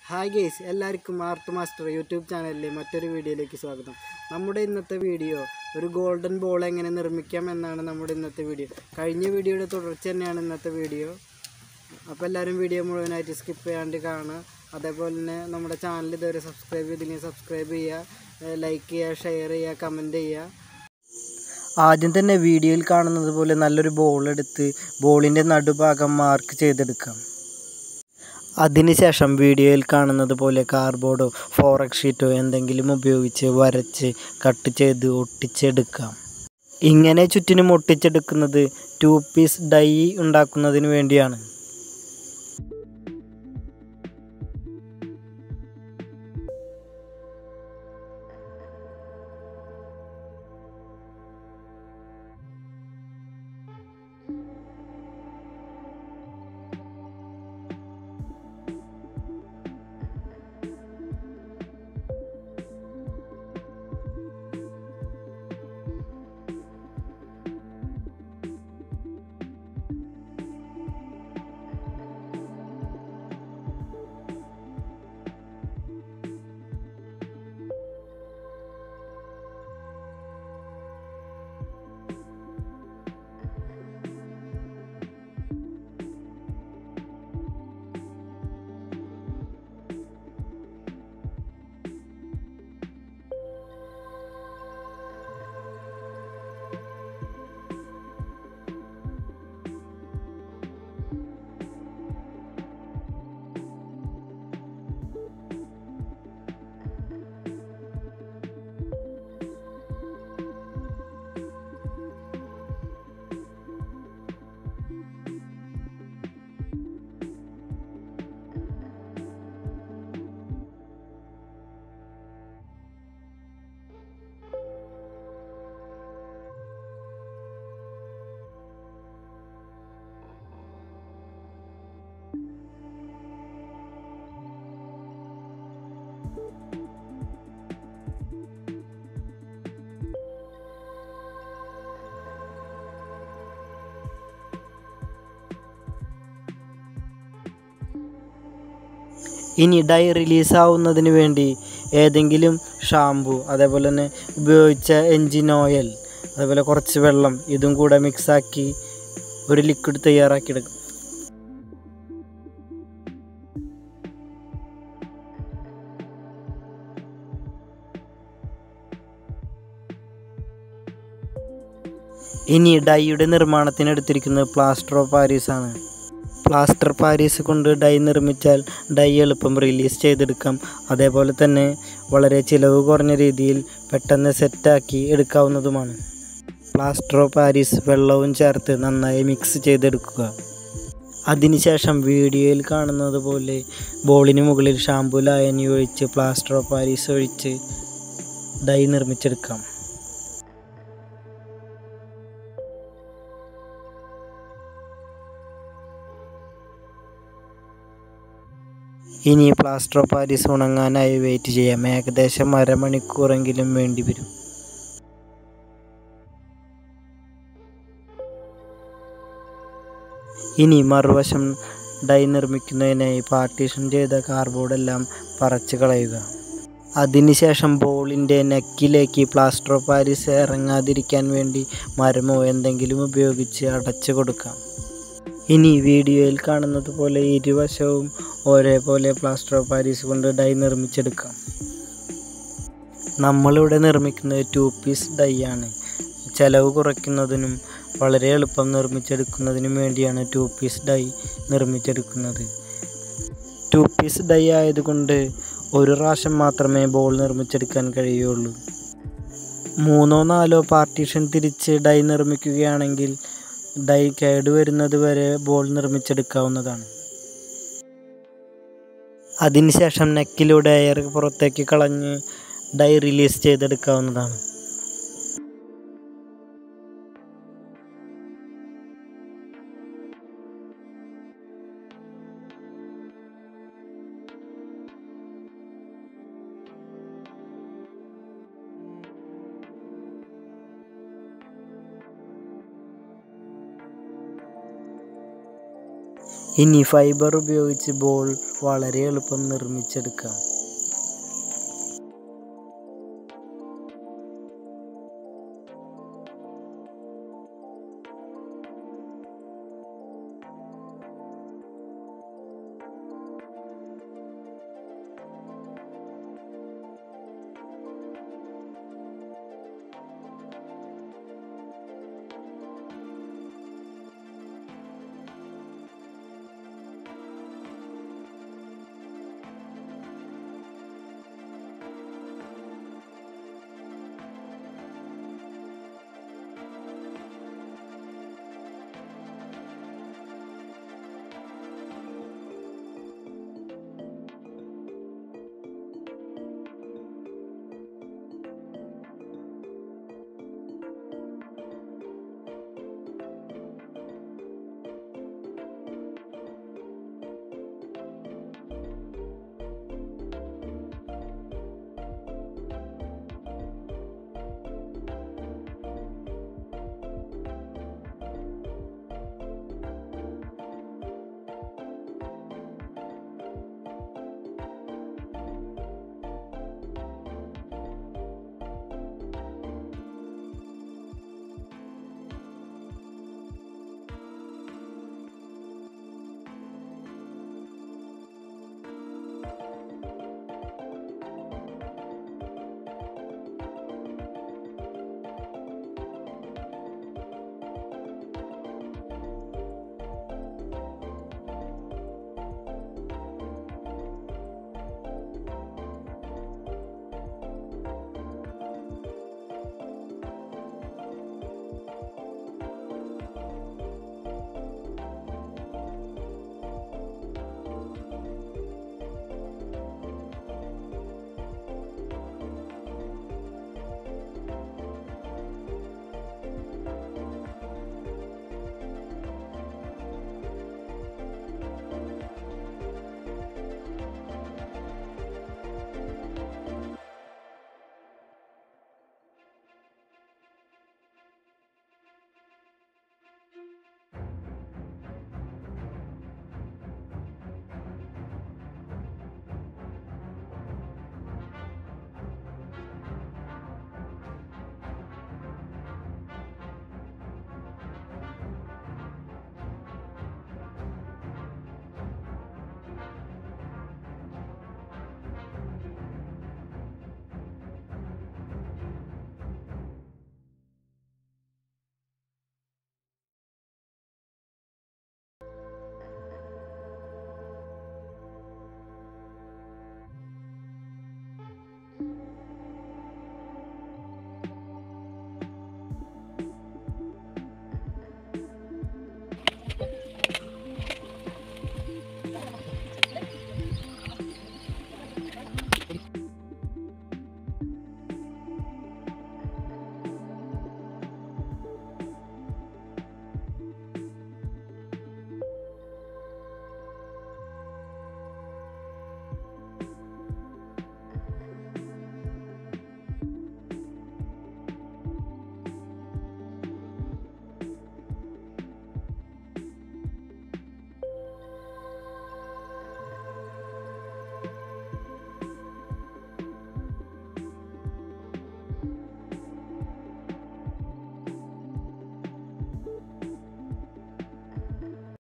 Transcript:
hi guys എല്ലാവർക്കും art master YouTube ചാനലിലെ മറ്റൊരു വീഡിയോയിലേക്ക് സ്വാഗതം നമ്മുടെ ഇന്നത്തെ വീഡിയോ ഒരു ഗോൾഡൻ ബോൾ എങ്ങനെ നിർമ്മിക്കാം എന്നാണ് നമ്മുടെ ഇന്നത്തെ വീഡിയോ കഴിഞ്ഞ വീഡിയോയുടെ തുടർച്ച തന്നെയാണ് ഇന്നത്തെ വീഡിയോ അപ്പോൾ എല്ലാവരും വീഡിയോ മുഴുവനായിട്ട് സ്കിപ്പ് ചെയ്യാണ്ട് കാണുക അതേപോലെ തന്നെ നമ്മുടെ ചാനൽ ഇതുവരെ സബ്സ്ക്രൈബ് ചെയ്തില്ലെങ്കിൽ സബ്സ്ക്രൈബ് ചെയ്യുക ലൈക്ക് ചെയ്യുക ഷെയർ ചെയ്യുക കമൻറ്റ് ചെയ്യുക ആദ്യം തന്നെ വീഡിയോയിൽ കാണുന്നത് പോലെ നല്ലൊരു ബോൾ എടുത്ത് ബോളിൻ്റെ നടുഭാഗം മാർക്ക് ചെയ്തെടുക്കാം അതിനുശേഷം വീഡിയോയിൽ കാണുന്നത് പോലെ കാർഡ്ബോർഡോ ഫോറക് ഷീറ്റോ എന്തെങ്കിലും ഉപയോഗിച്ച് വരച്ച് കട്ട് ചെയ്ത് ഒട്ടിച്ചെടുക്കാം ഇങ്ങനെ ചുറ്റിനും ഒട്ടിച്ചെടുക്കുന്നത് ടു പീസ് ഡൈ ഉണ്ടാക്കുന്നതിന് വേണ്ടിയാണ് ഇനി ഡൈ റിലീസാവുന്നതിന് വേണ്ടി ഏതെങ്കിലും ഷാമ്പു അതേപോലെ തന്നെ ഉപയോഗിച്ച എൻജിൻ ഓയിൽ അതേപോലെ കുറച്ച് വെള്ളം ഇതും കൂടെ മിക്സാക്കി ഒരു ലിക്വിഡ് തയ്യാറാക്കിയെടുക്കും ഇനി ഡൈയുടെ നിർമ്മാണത്തിന് എടുത്തിരിക്കുന്നത് പ്ലാസ്റ്റർ ഓഫ് പാരീസ് ആണ് പ്ലാസ്റ്റർ പാരീസ് കൊണ്ട് ഡൈ നിർമ്മിച്ചാൽ ഡൈ എളുപ്പം റിലീസ് ചെയ്തെടുക്കാം അതേപോലെ തന്നെ വളരെ ചിലവ് കുറഞ്ഞ രീതിയിൽ പെട്ടെന്ന് സെറ്റാക്കി എടുക്കാവുന്നതുമാണ് പ്ലാസ്റ്റർ ഓഫ് പാരീസ് വെള്ളവും ചേർത്ത് നന്നായി മിക്സ് ചെയ്തെടുക്കുക അതിനുശേഷം വീഡിയോയിൽ കാണുന്നത് പോലെ ബോളിന് മുകളിൽ ഷാമ്പു ലായനി ഒഴിച്ച് പ്ലാസ്റ്റർ ഓഫ് പാരീസ് ഒഴിച്ച് ഡൈ നിർമ്മിച്ചെടുക്കാം ഇനി പ്ലാസ്റ്റർ ഓഫ് പാരീസ് ഉണങ്ങാനായി വെയിറ്റ് ചെയ്യാം ഏകദേശം അരമണിക്കൂറെങ്കിലും വേണ്ടി വരും ഇനി മറുവശം ഡൈ നിർമ്മിക്കുന്നതിനായി പാർട്ടീഷൻ ചെയ്ത കാർഡ്ബോർഡെല്ലാം പറിച്ച് കളയുക അതിനുശേഷം ബോളിൻ്റെ നെക്കിലേക്ക് പ്ലാസ്റ്റർ ഓഫ് പാരീസ് ഇറങ്ങാതിരിക്കാൻ വേണ്ടി മരമോ എന്തെങ്കിലും ഉപയോഗിച്ച് അടച്ചു കൊടുക്കാം ഇനി വീഡിയോയിൽ കാണുന്നത് പോലെ ഇരുവശവും ഒരേപോലെ പ്ലാസ്റ്റർ ഓഫ് പാരീസ് കൊണ്ട് ഡൈ നിർമ്മിച്ചെടുക്കാം നമ്മളിവിടെ നിർമ്മിക്കുന്നത് ടു പീസ് ഡൈ ആണ് ചിലവ് കുറയ്ക്കുന്നതിനും വളരെ എളുപ്പം നിർമ്മിച്ചെടുക്കുന്നതിനും വേണ്ടിയാണ് ടു പീസ് ഡൈ നിർമ്മിച്ചെടുക്കുന്നത് ടു പീസ് ഡൈ ആയതുകൊണ്ട് ഒരു പ്രാവശ്യം മാത്രമേ ബോൾ നിർമ്മിച്ചെടുക്കാൻ കഴിയുള്ളൂ മൂന്നോ നാലോ പാർട്ടീഷൻ തിരിച്ച് ഡൈ നിർമ്മിക്കുകയാണെങ്കിൽ ഡൈ കേടുവരുന്നത് വരെ ബോൾ നിർമ്മിച്ചെടുക്കാവുന്നതാണ് അതിനുശേഷം നെക്കിലൂടെ എയർ പുറത്തേക്ക് കളഞ്ഞ് ഡൈ റിലീസ് ചെയ്തെടുക്കാവുന്നതാണ് ഇനി ഫൈബർ ഉപയോഗിച്ച് ബോൾ വളരെ എളുപ്പം നിർമ്മിച്ചെടുക്കാം